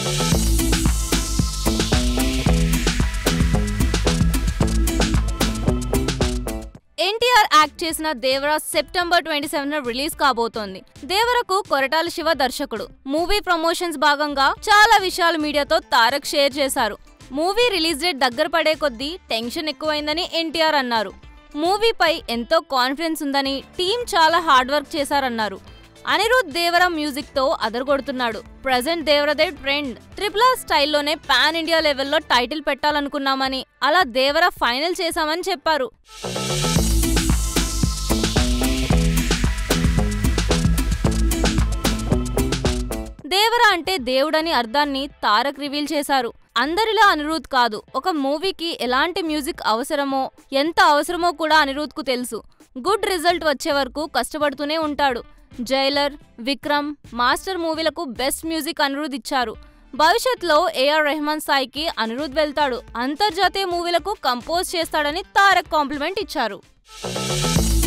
NTR act చేసిన Devara September twenty seven release కాబోతోంది దేవరకు కొరటాల శివ దర్శకుడు మూవీ ప్రమోషన్స్ భాగంగా చాలా విషయాలు మీడియాతో తారక్ షేర్ చేశారు మూవీ రిలీజ్ డేట్ దగ్గర పడే కొద్దీ టెన్షన్ ఎక్కువైందని ఎన్టీఆర్ అన్నారు మూవీపై ఎంతో కాన్ఫిడెన్స్ ఉందని టీం చాలా హార్డ్ వర్క్ చేశారన్నారు అనిరుద్ దేవర మ్యూజిక్ తో అదరగొడుతున్నాడు ప్రజెంట్ దేవరదే ట్రెండ్ ట్రిపుల్ ఆర్ స్టైల్లోనే పాన్ ఇండియా లెవెల్లో టైటిల్ పెట్టాలనుకున్నామని అలా దేవర ఫైనల్ చేశామని చెప్పారు దేవర అంటే దేవుడని అర్థాన్ని తారక్ రివీల్ చేశారు అందరిలా అనిరుద్ కాదు ఒక మూవీకి ఎలాంటి మ్యూజిక్ అవసరమో ఎంత అవసరమో కూడా అనిరుద్కు తెలుసు గుడ్ రిజల్ట్ వచ్చే వరకు కష్టపడుతూనే ఉంటాడు జైలర్ విక్రమ్ మాస్టర్ మూవీలకు బెస్ట్ మ్యూజిక్ అనిరుద్ ఇచ్చారు భవిష్యత్తులో ఏఆర్ రెహమాన్ స్థాయికి అనిరుద్ వెళ్తాడు అంతర్జాతీయ మూవీలకు కంపోజ్ చేస్తాడని తారక్ కాంప్లిమెంట్ ఇచ్చారు